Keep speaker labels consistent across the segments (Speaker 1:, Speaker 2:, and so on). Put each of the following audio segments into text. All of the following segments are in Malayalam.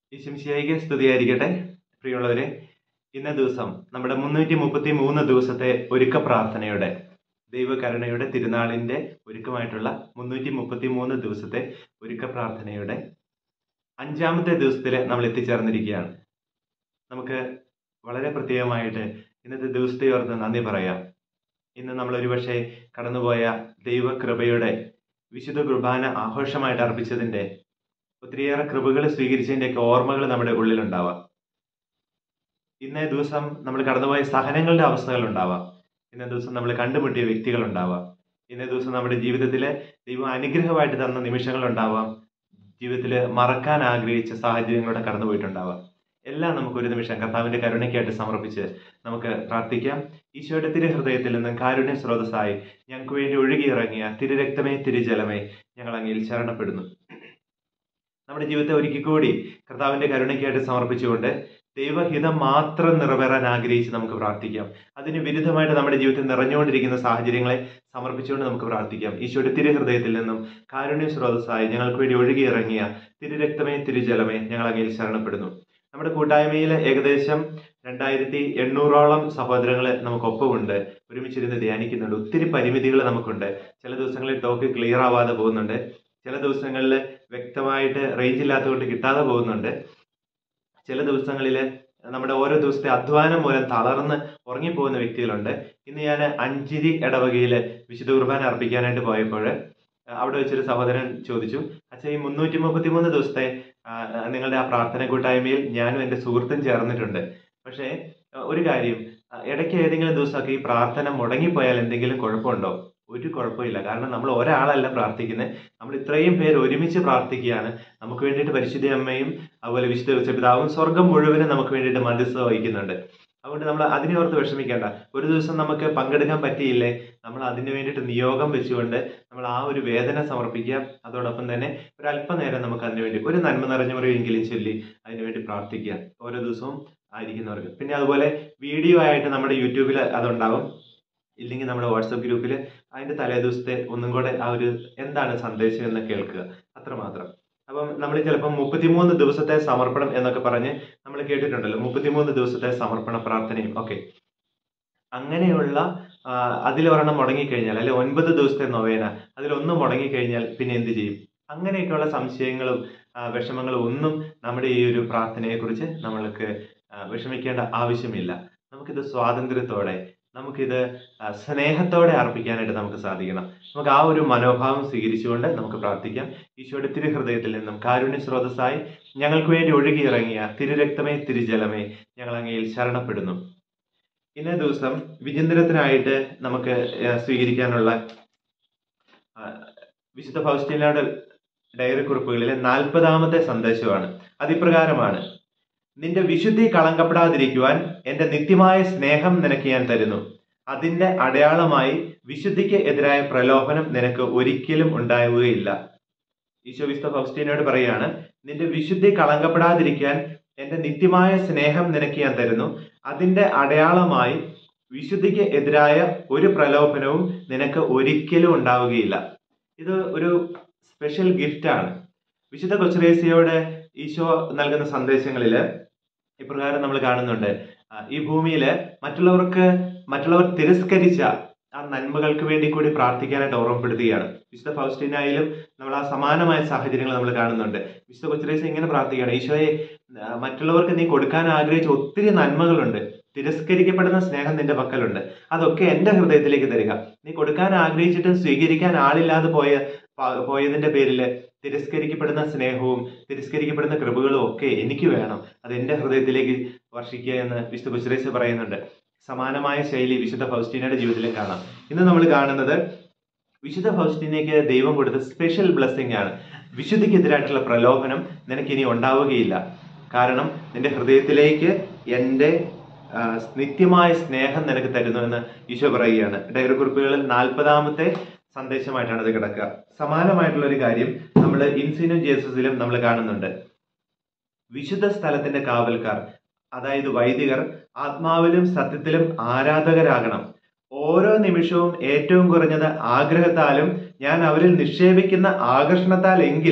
Speaker 1: ഈശംശിയായിക്ക് സ്തുതിയായിരിക്കട്ടെ പ്രിയമുള്ളവരെ ഇന്ന ദിവസം നമ്മുടെ മുന്നൂറ്റി മുപ്പത്തി മൂന്ന് ദിവസത്തെ ഒരുക്ക പ്രാർത്ഥനയുടെ ദൈവകരുണയുടെ തിരുനാളിന്റെ ഒരുക്കമായിട്ടുള്ള മുന്നൂറ്റി മുപ്പത്തി മൂന്ന് ദിവസത്തെ ഒരുക്ക പ്രാർത്ഥനയുടെ അഞ്ചാമത്തെ ദിവസത്തിൽ നമ്മൾ എത്തിച്ചേർന്നിരിക്കുകയാണ് നമുക്ക് വളരെ പ്രത്യേകമായിട്ട് ഇന്നത്തെ ദിവസത്തെ ഓർത്ത് നന്ദി പറയാം ഇന്ന് നമ്മൾ ഒരുപക്ഷെ കടന്നുപോയ ദൈവകൃപയുടെ വിശുദ്ധ കുർബാന ആഘോഷമായിട്ട് അർപ്പിച്ചതിന്റെ ഒത്തിരിയേറെ കൃപകൾ സ്വീകരിച്ചതിൻ്റെയൊക്കെ ഓർമ്മകൾ നമ്മുടെ ഉള്ളിലുണ്ടാവാം ഇന്നേ ദിവസം നമ്മൾ കടന്നുപോയ സഹനങ്ങളുടെ അവസ്ഥകൾ ഉണ്ടാവാം ഇന്നേ ദിവസം നമ്മൾ കണ്ടുമുട്ടിയ വ്യക്തികൾ ഉണ്ടാവാം ഇന്നേ ദിവസം നമ്മുടെ ജീവിതത്തിൽ ദൈവം അനുഗ്രഹമായിട്ട് തന്ന നിമിഷങ്ങൾ ഉണ്ടാവാം ജീവിതത്തിൽ മറക്കാൻ ആഗ്രഹിച്ച സാഹചര്യങ്ങളുടെ കടന്നുപോയിട്ടുണ്ടാവാം എല്ലാം നമുക്ക് ഒരു നിമിഷം കർത്താവിന്റെ കരുണയ്ക്കായിട്ട് സമർപ്പിച്ച് നമുക്ക് പ്രാർത്ഥിക്കാം ഈശോയുടെ തിരുഹൃദയത്തിൽ നിന്നും കാരുണ്യ സ്രോതസ്സായി ഞങ്ങൾക്ക് വേണ്ടി ഒഴുകിയിറങ്ങിയ തിരുരക്തമേ തിരുജലമേ ഞങ്ങൾ അങ്ങയിൽ ശരണപ്പെടുന്നു നമ്മുടെ ജീവിതത്തെ ഒരിക്കൽ കൂടി കർത്താവിന്റെ കരുണയ്ക്കായിട്ട് സമർപ്പിച്ചുകൊണ്ട് ദൈവഹിതം മാത്രം നിറവേറാൻ ആഗ്രഹിച്ച് നമുക്ക് പ്രാർത്ഥിക്കാം അതിന് വിരുദ്ധമായിട്ട് നമ്മുടെ ജീവിതത്തിൽ നിറഞ്ഞുകൊണ്ടിരിക്കുന്ന സാഹചര്യങ്ങളെ സമർപ്പിച്ചുകൊണ്ട് നമുക്ക് പ്രാർത്ഥിക്കാം ഈശോയുടെ തിരുഹൃദയത്തിൽ നിന്നും കാരുണ്യ സ്രോതസ്സായി ഞങ്ങൾക്ക് വേണ്ടി ഒഴുകിയിറങ്ങിയ തിരുരക്തമേ തിരുജലമേ ഞങ്ങൾ അങ്ങയിൽ ശരണപ്പെടുന്നു നമ്മുടെ കൂട്ടായ്മയിൽ ഏകദേശം രണ്ടായിരത്തി എണ്ണൂറോളം സഹോദരങ്ങൾ നമുക്കൊപ്പമുണ്ട് ഒരുമിച്ചിരുന്ന് ധ്യാനിക്കുന്നുണ്ട് ഒത്തിരി പരിമിതികൾ നമുക്കുണ്ട് ചില ദിവസങ്ങളിൽ ടോക്ക് ക്ലിയർ ആവാതെ പോകുന്നുണ്ട് ചില ദിവസങ്ങളിൽ വ്യക്തമായിട്ട് റേഞ്ച് ഇല്ലാത്തതുകൊണ്ട് കിട്ടാതെ പോകുന്നുണ്ട് ചില ദിവസങ്ങളിൽ നമ്മുടെ ഓരോ ദിവസത്തെ അധ്വാനം മൂലം തളർന്ന് ഉറങ്ങിപ്പോകുന്ന വ്യക്തികളുണ്ട് ഇന്ന് ഞാൻ അഞ്ചിരി ഇടവകയിൽ വിശുദ്ധ കുർബാന അർപ്പിക്കാനായിട്ട് പോയപ്പോൾ അവിടെ വെച്ചൊരു സഹോദരൻ ചോദിച്ചു അച്ഛാ ഈ മുന്നൂറ്റി മുപ്പത്തി മൂന്ന് ദിവസത്തെ നിങ്ങളുടെ ആ പ്രാർത്ഥന കൂട്ടായ്മയിൽ ഞാനും എൻ്റെ സുഹൃത്തും ചേർന്നിട്ടുണ്ട് പക്ഷേ ഒരു കാര്യം ഇടയ്ക്ക് ഏതെങ്കിലും ദിവസമൊക്കെ ഈ പ്രാർത്ഥന മുടങ്ങിപ്പോയാൽ എന്തെങ്കിലും കുഴപ്പമുണ്ടോ ഒരു കുഴപ്പമില്ല കാരണം നമ്മൾ ഒരാളല്ല പ്രാർത്ഥിക്കുന്നത് നമ്മൾ ഇത്രയും പേര് ഒരുമിച്ച് പ്രാർത്ഥിക്കുകയാണ് നമുക്ക് വേണ്ടിയിട്ട് പരിശുദ്ധ അമ്മയും അതുപോലെ വിശുദ്ധ പിതാവും സ്വർഗം മുഴുവനും നമുക്ക് വേണ്ടിയിട്ട് മധ്യസ്ഥ വഹിക്കുന്നുണ്ട് അതുകൊണ്ട് നമ്മൾ അതിനെ ഓർത്ത് വിഷമിക്കേണ്ട ഒരു ദിവസം നമുക്ക് പങ്കെടുക്കാൻ പറ്റിയില്ലേ നമ്മൾ അതിന് വേണ്ടിയിട്ട് നിയോഗം വെച്ചുകൊണ്ട് നമ്മൾ ആ ഒരു വേദന സമർപ്പിക്കുക അതോടൊപ്പം തന്നെ ഒരു അല്പനേരം നമുക്ക് അതിനു വേണ്ടി ഒരു നന്മ നിറഞ്ഞ മുറിവെങ്കിലും ചൊല്ലി അതിനുവേണ്ടി പ്രാർത്ഥിക്കുക ഓരോ ദിവസവും ആയിരിക്കുന്നവർക്ക് പിന്നെ അതുപോലെ വീഡിയോ ആയിട്ട് നമ്മുടെ യൂട്യൂബിൽ അതുണ്ടാവും ഇല്ലെങ്കിൽ നമ്മുടെ വാട്സപ്പ് ഗ്രൂപ്പിൽ അതിന്റെ തലേ ദിവസത്തെ ഒന്നും കൂടെ ആ ഒരു എന്താണ് സന്ദേശം എന്ന് കേൾക്കുക അത്രമാത്രം അപ്പം നമ്മൾ ചിലപ്പം മുപ്പത്തിമൂന്ന് ദിവസത്തെ സമർപ്പണം എന്നൊക്കെ പറഞ്ഞ് നമ്മൾ കേട്ടിട്ടുണ്ടല്ലോ മുപ്പത്തിമൂന്ന് ദിവസത്തെ സമർപ്പണ പ്രാർത്ഥനയും ഒക്കെ അങ്ങനെയുള്ള അതിൽ ഒരെണ്ണം മുടങ്ങിക്കഴിഞ്ഞാൽ അല്ലെ ഒൻപത് ദിവസത്തെ നൊവേന അതിലൊന്ന് മുടങ്ങിക്കഴിഞ്ഞാൽ പിന്നെ എന്ത് ചെയ്യും അങ്ങനെയൊക്കെയുള്ള സംശയങ്ങളും വിഷമങ്ങളും ഒന്നും നമ്മുടെ ഈ ഒരു പ്രാർത്ഥനയെക്കുറിച്ച് നമ്മൾക്ക് വിഷമിക്കേണ്ട ആവശ്യമില്ല നമുക്കിത് സ്വാതന്ത്ര്യത്തോടെ നമുക്കിത് സ്നേഹത്തോടെ അർപ്പിക്കാനായിട്ട് നമുക്ക് സാധിക്കണം നമുക്ക് ആ ഒരു മനോഭാവം സ്വീകരിച്ചുകൊണ്ട് നമുക്ക് പ്രാർത്ഥിക്കാം ഈശോയുടെ തിരുഹൃദയത്തിൽ നിന്നും കാരുണ്യ സ്രോതസ്സായി ഞങ്ങൾക്ക് വേണ്ടി ഒഴുകിയിറങ്ങിയ തിരുരക്തമേ തിരുജലമേ ഞങ്ങൾ അങ്ങയിൽ ശരണപ്പെടുന്നു ഇന്നേ ദിവസം വിചിന്തനത്തിനായിട്ട് നമുക്ക് സ്വീകരിക്കാനുള്ള വിശുദ്ധ ഫൗസ്റ്റീനയുടെ ഡയറി കുറിപ്പുകളിലെ നാൽപ്പതാമത്തെ സന്ദേശമാണ് അതിപ്രകാരമാണ് നിന്റെ വിശുദ്ധി കളങ്കപ്പെടാതിരിക്കുവാൻ എന്റെ നിത്യമായ സ്നേഹം നിനക്ക് ഞാൻ തരുന്നു അതിന്റെ അടയാളമായി വിശുദ്ധിക്ക് എതിരായ പ്രലോഭനം നിനക്ക് ഒരിക്കലും ഉണ്ടാവുകയില്ല ഈശോ വിസ്ത ഫൗസ്റ്റീനോട് പറയാണ് നിന്റെ വിശുദ്ധി കളങ്കപ്പെടാതിരിക്കാൻ എന്റെ നിത്യമായ സ്നേഹം നിനക്ക് ഞാൻ തരുന്നു അതിന്റെ അടയാളമായി വിശുദ്ധിക്ക് എതിരായ ഒരു പ്രലോഭനവും നിനക്ക് ഒരിക്കലും ഉണ്ടാവുകയില്ല ഇത് ഒരു സ്പെഷ്യൽ ഗിഫ്റ്റ് ആണ് വിശുദ്ധ കൊച്ചുറേസിയോട് ഈശോ നൽകുന്ന സന്ദേശങ്ങളിൽ ഇപ്രകാരം നമ്മൾ കാണുന്നുണ്ട് ഈ ഭൂമിയിൽ മറ്റുള്ളവർക്ക് മറ്റുള്ളവർ തിരസ്കരിച്ച ആ നന്മകൾക്ക് വേണ്ടി കൂടി പ്രാർത്ഥിക്കാനായിട്ട് ഓർമ്മപ്പെടുത്തുകയാണ് വിശുദ്ധ ഫൗസ്റ്റിനായാലും നമ്മൾ ആ സമാനമായ സാഹചര്യങ്ങൾ നമ്മൾ കാണുന്നുണ്ട് വിശുദ്ധ കൊച്ചുറേസ് ഇങ്ങനെ പ്രാർത്ഥിക്കുകയാണ് ഈശോയെ മറ്റുള്ളവർക്ക് നീ കൊടുക്കാൻ ആഗ്രഹിച്ച ഒത്തിരി നന്മകളുണ്ട് തിരസ്കരിക്കപ്പെടുന്ന സ്നേഹം നിന്റെ പക്കലുണ്ട് അതൊക്കെ എന്റെ ഹൃദയത്തിലേക്ക് തരിക നീ കൊടുക്കാൻ ആഗ്രഹിച്ചിട്ടും സ്വീകരിക്കാൻ ആളില്ലാതെ പോയ പോയതിന്റെ പേരിൽ തിരസ്കരിക്കപ്പെടുന്ന സ്നേഹവും തിരസ്കരിക്കപ്പെടുന്ന കൃപകളും ഒക്കെ എനിക്ക് വേണം അത് എന്റെ ഹൃദയത്തിലേക്ക് വർഷിക്കുക എന്ന് വിശുദ്ധ കുശ്രേസ് പറയുന്നുണ്ട് സമാനമായ ശൈലി വിശുദ്ധ ഫൗസ്റ്റീനയുടെ ജീവിതത്തിലും കാണാം ഇന്ന് നമ്മൾ കാണുന്നത് വിശുദ്ധ ഫൗസ്റ്റീനയ്ക്ക് ദൈവം കൊടുത്ത സ്പെഷ്യൽ ബ്ലെസ്സിങ് ആണ് വിശുദ്ധിക്കെതിരായിട്ടുള്ള പ്രലോഭനം നിനക്ക് ഇനി ഉണ്ടാവുകയില്ല കാരണം നിന്റെ ഹൃദയത്തിലേക്ക് എൻ്റെ നിത്യമായ സ്നേഹം നിനക്ക് തരുന്നു എന്ന് ഈശോ പറയുകയാണ് ഡയറി കുറിപ്പുകളിൽ നാൽപ്പതാമത്തെ സന്ദേശമായിട്ടാണ് അത് കിടക്കുക സമാനമായിട്ടുള്ള ഒരു കാര്യം നമ്മൾ ഇൻസിനും ജേസസിലും നമ്മൾ കാണുന്നുണ്ട് വിശുദ്ധ സ്ഥലത്തിന്റെ കാവൽക്കാർ അതായത് വൈദികർ ആത്മാവിലും സത്യത്തിലും ആരാധകരാകണം ഓരോ നിമിഷവും ഏറ്റവും കുറഞ്ഞത് ആഗ്രഹത്താലും ഞാൻ അവരിൽ നിക്ഷേപിക്കുന്ന ആകർഷണത്താൽ എങ്കിലും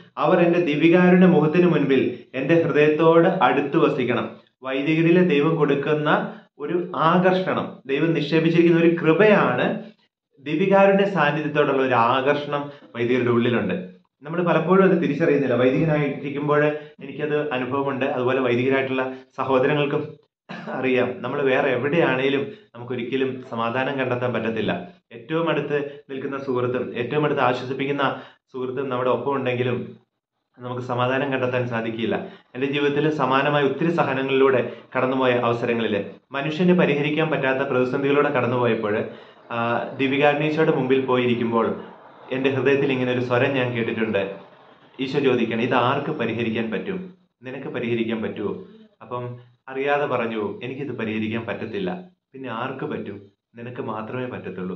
Speaker 1: അവർ എന്റെ ദിവികാരുടെ മുഖത്തിന് മുൻപിൽ എന്റെ ഹൃദയത്തോട് അടുത്ത് വസിക്കണം വൈദികരിലെ ദൈവം കൊടുക്കുന്ന ഒരു ആകർഷണം ദൈവം നിക്ഷേപിച്ചിരിക്കുന്ന ഒരു കൃപയാണ് ദിവികാരുടെ സാന്നിധ്യത്തോടുള്ള ഒരു ആകർഷണം വൈദികരുടെ ഉള്ളിലുണ്ട് നമ്മൾ പലപ്പോഴും അത് തിരിച്ചറിയുന്നില്ല വൈദികനായിരിക്കുമ്പോൾ എനിക്കത് അനുഭവമുണ്ട് അതുപോലെ വൈദികരായിട്ടുള്ള സഹോദരങ്ങൾക്കും അറിയാം നമ്മൾ വേറെ എവിടെയാണേലും നമുക്കൊരിക്കലും സമാധാനം കണ്ടെത്താൻ പറ്റത്തില്ല ഏറ്റവും അടുത്ത് നിൽക്കുന്ന സുഹൃത്തും ഏറ്റവും അടുത്ത് ആശ്വസിപ്പിക്കുന്ന സുഹൃത്തും നമ്മുടെ ഒപ്പം ഉണ്ടെങ്കിലും നമുക്ക് സമാധാനം കണ്ടെത്താൻ സാധിക്കില്ല എൻ്റെ ജീവിതത്തിൽ സമാനമായ ഒത്തിരി സഹനങ്ങളിലൂടെ കടന്നുപോയ അവസരങ്ങളിൽ മനുഷ്യന് പരിഹരിക്കാൻ പറ്റാത്ത പ്രതിസന്ധികളിലൂടെ കടന്നുപോയപ്പോൾ ദിവികാഗ്നീശോയുടെ മുമ്പിൽ പോയിരിക്കുമ്പോൾ എൻ്റെ ഹൃദയത്തിൽ ഇങ്ങനെ ഒരു സ്വരം ഞാൻ കേട്ടിട്ടുണ്ട് ഈശോ ചോദിക്കണം ഇത് ആർക്ക് പരിഹരിക്കാൻ പറ്റും നിനക്ക് പരിഹരിക്കാൻ പറ്റുമോ അപ്പം അറിയാതെ പറഞ്ഞു എനിക്കിത് പരിഹരിക്കാൻ പറ്റത്തില്ല പിന്നെ ആർക്ക് പറ്റും നിനക്ക് മാത്രമേ പറ്റത്തുള്ളൂ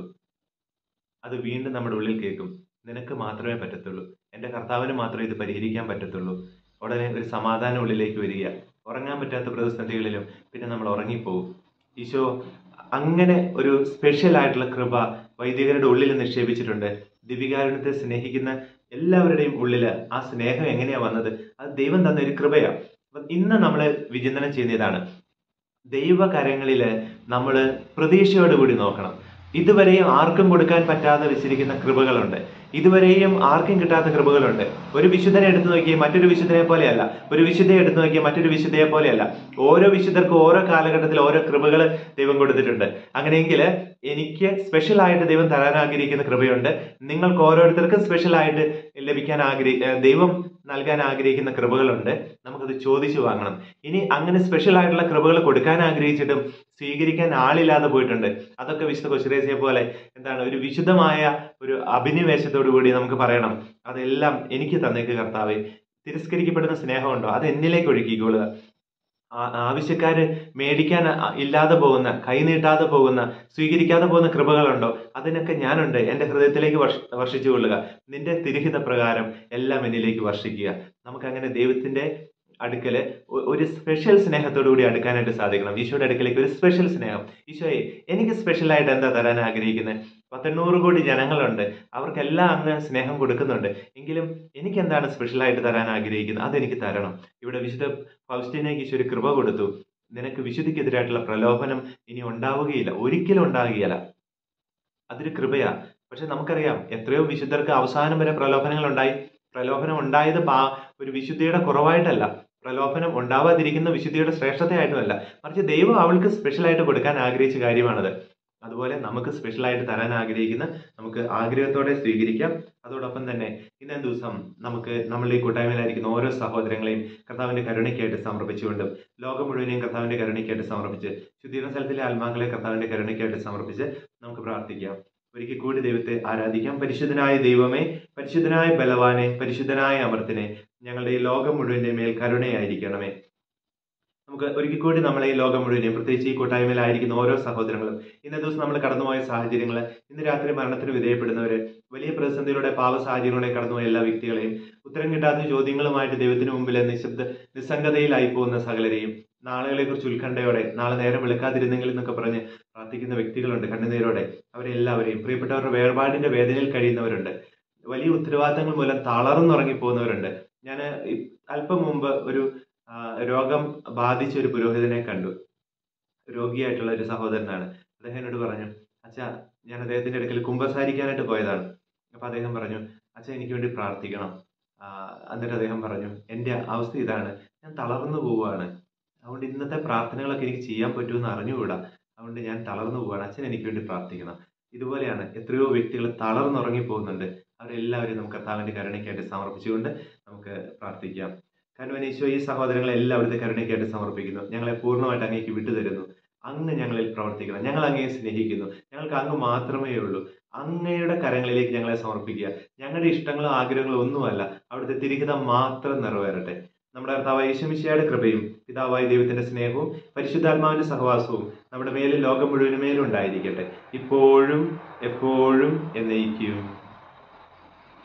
Speaker 1: അത് വീണ്ടും നമ്മുടെ ഉള്ളിൽ കേൾക്കും നിനക്ക് മാത്രമേ പറ്റത്തുള്ളൂ എൻ്റെ കർത്താവിന് മാത്രമേ ഇത് പരിഹരിക്കാൻ പറ്റത്തുള്ളൂ ഉടനെ ഒരു സമാധാനം ഉള്ളിലേക്ക് വരിക ഉറങ്ങാൻ പറ്റാത്ത പ്രതിസന്ധികളിലും പിന്നെ നമ്മൾ ഉറങ്ങിപ്പോവും ഈശോ അങ്ങനെ ഒരു സ്പെഷ്യൽ ആയിട്ടുള്ള കൃപ വൈദികരുടെ ഉള്ളിൽ നിക്ഷേപിച്ചിട്ടുണ്ട് ദിവികാരുണ്യത്തെ സ്നേഹിക്കുന്ന എല്ലാവരുടെയും ഉള്ളിൽ ആ സ്നേഹം എങ്ങനെയാ വന്നത് അത് ദൈവം തന്ന ഒരു കൃപയാണ് അപ്പം ഇന്ന് നമ്മൾ വിചിന്തനം ചെയ്യുന്ന ഇതാണ് ദൈവകരങ്ങളില് നമ്മൾ പ്രതീക്ഷയോടുകൂടി നോക്കണം ഇതുവരെയും ആർക്കും കൊടുക്കാൻ പറ്റാതെ വെച്ചിരിക്കുന്ന കൃപകളുണ്ട് ഇതുവരെയും ആർക്കും കിട്ടാത്ത കൃപകളുണ്ട് ഒരു വിശുദ്ധനെ എടുത്തു നോക്കിയാൽ മറ്റൊരു വിശുദ്ധനെ പോലെയല്ല ഒരു വിശുദ്ധയെ എടുത്തു നോക്കിയാൽ മറ്റൊരു വിശുദ്ധയെ പോലെയല്ല ഓരോ വിശുദ്ധർക്കും ഓരോ കാലഘട്ടത്തിൽ ഓരോ കൃപകൾ ദൈവം കൊടുത്തിട്ടുണ്ട് അങ്ങനെയെങ്കിൽ എനിക്ക് സ്പെഷ്യൽ ആയിട്ട് ദൈവം തരാൻ ആഗ്രഹിക്കുന്ന കൃപയുണ്ട് നിങ്ങൾക്ക് ഓരോരുത്തർക്കും സ്പെഷ്യൽ ആയിട്ട് ലഭിക്കാൻ ആഗ്രഹി ഏഹ് ദൈവം നൽകാൻ ആഗ്രഹിക്കുന്ന കൃപകളുണ്ട് നമുക്കത് ചോദിച്ചു വാങ്ങണം ഇനി അങ്ങനെ സ്പെഷ്യൽ ആയിട്ടുള്ള കൃപകൾ കൊടുക്കാൻ ആഗ്രഹിച്ചിട്ടും സ്വീകരിക്കാൻ ആളില്ലാതെ പോയിട്ടുണ്ട് അതൊക്കെ വിശുദ്ധ കൊച്ചുരേസിയെ പോലെ എന്താണ് ഒരു വിശുദ്ധമായ ഒരു അഭിനിവേശത്തോടു കൂടി നമുക്ക് പറയണം അതെല്ലാം എനിക്ക് തന്നേക്ക് കർത്താവെ തിരസ്കരിക്കപ്പെടുന്ന സ്നേഹമുണ്ടോ അത് എന്നിലേക്ക് ഒഴുക്കിക്കൊള്ളുക ആ- ആവശ്യക്കാര് മേടിക്കാൻ അ- ഇല്ലാതെ പോകുന്ന കൈ നീട്ടാതെ പോകുന്ന സ്വീകരിക്കാതെ പോകുന്ന കൃപകളുണ്ടോ അതിനൊക്കെ ഞാനുണ്ട് എന്റെ ഹൃദയത്തിലേക്ക് വർഷ വർഷിച്ചു കൊള്ളുക നിന്റെ തിരുഹിത പ്രകാരം എല്ലാം എന്നിലേക്ക് വർഷിക്കുക നമുക്ക് അങ്ങനെ ദൈവത്തിന്റെ അടുക്കല് ഒ- ഒരു സ്പെഷ്യൽ സ്നേഹത്തോടു കൂടി അടുക്കാനായിട്ട് സാധിക്കണം ഈശോയുടെ അടുക്കലേക്ക് ഒരു സ്പെഷ്യൽ സ്നേഹം ഈശോയെ എനിക്ക് സ്പെഷ്യൽ ആയിട്ട് എന്താ തരാൻ ആഗ്രഹിക്കുന്നത് പത്തെണ്ണൂറ് കോടി ജനങ്ങളുണ്ട് അവർക്കെല്ലാം അങ്ങ് സ്നേഹം കൊടുക്കുന്നുണ്ട് എങ്കിലും എനിക്ക് എന്താണ് സ്പെഷ്യൽ ആയിട്ട് തരാൻ ആഗ്രഹിക്കുന്നത് അതെനിക്ക് തരണം ഇവിടെ വിശുദ്ധ ഫൗസ്റ്റീനേക്ക് ഈശോ ഒരു കൃപ കൊടുത്തു നിനക്ക് വിശുദ്ധിക്കെതിരായിട്ടുള്ള പ്രലോഭനം ഇനി ഉണ്ടാവുകയില്ല ഒരിക്കലും ഉണ്ടാകുകയില്ല അതൊരു കൃപയാ പക്ഷെ നമുക്കറിയാം എത്രയോ വിശുദ്ധർക്ക് അവസാനം വരെ പ്രലോഭനങ്ങൾ ഉണ്ടായി പ്രലോഭനം ഉണ്ടായത് പാ ഒരു വിശുദ്ധിയുടെ കുറവായിട്ടല്ല പ്രലോഭനം ഉണ്ടാവാതിരിക്കുന്ന വിശുദ്ധിയുടെ ശ്രേഷ്ഠതയായിട്ടുമല്ല മറിച്ച് ദൈവം അവൾക്ക് സ്പെഷ്യലായിട്ട് കൊടുക്കാൻ ആഗ്രഹിച്ച കാര്യമാണത് അതുപോലെ നമുക്ക് സ്പെഷ്യലായിട്ട് തരാൻ ആഗ്രഹിക്കുന്ന നമുക്ക് ആഗ്രഹത്തോടെ സ്വീകരിക്കാം അതോടൊപ്പം തന്നെ ഇന്നേ ദിവസം നമുക്ക് നമ്മളുടെ ഈ കൂട്ടായ്മയിലായിരിക്കുന്ന ഓരോ സഹോദരങ്ങളെയും കർത്താവിന്റെ കരുണയ്ക്കായിട്ട് സമർപ്പിച്ചുകൊണ്ടും ലോകം മുഴുവനെയും കർത്താവിന്റെ കരുണയ്ക്കായിട്ട് സമർപ്പിച്ച് ശുദ്ധീകരണ സ്ഥലത്തിലെ ആത്മാക്കളെ കർത്താവിന്റെ കരുണയ്ക്കായിട്ട് സമർപ്പിച്ച് നമുക്ക് പ്രാർത്ഥിക്കാം ഒരിക്കൽ കൂടി ദൈവത്തെ ആരാധിക്കാം പരിശുദ്ധനായ ദൈവമേ പരിശുദ്ധനായ ബലവാനെ പരിശുദ്ധനായ അമർത്തിനെ ഞങ്ങളുടെ ഈ ലോകം മുഴുവന്റെ മേൽ കരുണയായിരിക്കണമേ നമുക്ക് ഒരിക്കൽ കൂടി നമ്മളെ ഈ ലോകം മുഴുവനെയും പ്രത്യേകിച്ച് ഈ കൂട്ടായ്മയിലായിരിക്കുന്ന ഓരോ സഹോദരങ്ങളും ഇന്നേ ദിവസം നമ്മൾ കടന്നുപോയ സാഹചര്യങ്ങൾ ഇന്ന് രാത്രി മരണത്തിന് വിധേയപ്പെടുന്നവര് വലിയ പ്രതിസന്ധിയിലൂടെ പാവ സാഹചര്യങ്ങളെ കടന്നുപോയ എല്ലാ വ്യക്തികളെയും ഉത്തരം കിട്ടാത്ത ചോദ്യങ്ങളുമായിട്ട് ദൈവത്തിന് മുമ്പിൽ നിശബ്ദ നിസ്സംഗതയിലായി പോകുന്ന സകലരെയും നാളുകളെ കുറിച്ച് ഉത്കണ്ഠയോടെ നാളെ നേരം വെളുക്കാതിരുന്നെങ്കിൽ എന്നൊക്കെ പറഞ്ഞ് പ്രാർത്ഥിക്കുന്ന വ്യക്തികളുണ്ട് കണ്ണുനീരോടെ അവരെ എല്ലാവരെയും പ്രിയപ്പെട്ടവരുടെ വേർപാടിന്റെ വേദനയിൽ കഴിയുന്നവരുണ്ട് വലിയ ഉത്തരവാദിത്തങ്ങൾ മൂലം തളർന്നുറങ്ങി പോകുന്നവരുണ്ട് ഞാൻ അല്പം മുമ്പ് ഒരു ആ, രോഗം ബാധിച്ച ഒരു പുരോഹിതനെ കണ്ടു രോഗിയായിട്ടുള്ള ഒരു സഹോദരനാണ് അദ്ദേഹം എന്നോട് പറഞ്ഞു അച്ഛാ ഞാൻ അദ്ദേഹത്തിന്റെ അടുക്കൽ കുമ്പസാരിക്കാനായിട്ട് പോയതാണ് അപ്പൊ അദ്ദേഹം പറഞ്ഞു അച്ഛാ എനിക്ക് വേണ്ടി പ്രാർത്ഥിക്കണം ആ, എന്നിട്ട് അദ്ദേഹം പറഞ്ഞു എന്റെ അവസ്ഥ ഇതാണ് ഞാൻ തളർന്നു പോവുകയാണ് അതുകൊണ്ട് ഇന്നത്തെ പ്രാർത്ഥനകളൊക്കെ എനിക്ക് ചെയ്യാൻ പറ്റുമെന്ന് അറിഞ്ഞുകൂടാ അതുകൊണ്ട് ഞാൻ തളർന്നു പോവുകയാണ് അച്ഛൻ എനിക്ക് വേണ്ടി പ്രാർത്ഥിക്കണം ഇതുപോലെയാണ് എത്രയോ വ്യക്തികൾ തളർന്നുറങ്ങി പോകുന്നുണ്ട് അവരെല്ലാവരും നമുക്ക് കർത്താവിന്റെ കരുണയ്ക്കായിട്ട് സമർപ്പിച്ചുകൊണ്ട് നമുക്ക് പ്രാർത്ഥിക്കാം കാരണം ഈശോ ഈ സഹോദരങ്ങളെ എല്ലാവരുടെ കരുണയ്ക്കായിട്ട് സമർപ്പിക്കുന്നു ഞങ്ങളെ പൂർണ്ണമായിട്ട് അങ്ങേക്ക് വിട്ടുതരുന്നു അങ്ങ് ഞങ്ങളിൽ പ്രവർത്തിക്കണം ഞങ്ങൾ അങ്ങയെ സ്നേഹിക്കുന്നു ഞങ്ങൾക്ക് അങ്ങ് മാത്രമേ ഉള്ളൂ അങ്ങയുടെ കരങ്ങളിലേക്ക് ഞങ്ങളെ സമർപ്പിക്കുക ഞങ്ങളുടെ ഇഷ്ടങ്ങളോ ആഗ്രഹങ്ങളോ ഒന്നുമല്ല അവിടുത്തെ തിരിഹിതം മാത്രം നിറവേറട്ടെ നമ്മുടെ കർത്താവായ യേശുമിശിയുടെ കൃപയും പിതാവായ ദൈവത്തിന്റെ സ്നേഹവും പരിശുദ്ധാത്മാവിന്റെ സഹവാസവും നമ്മുടെ മേലും ലോകം മുഴുവനും മേലും ഉണ്ടായിരിക്കട്ടെ ഇപ്പോഴും എപ്പോഴും എന്നേക്കും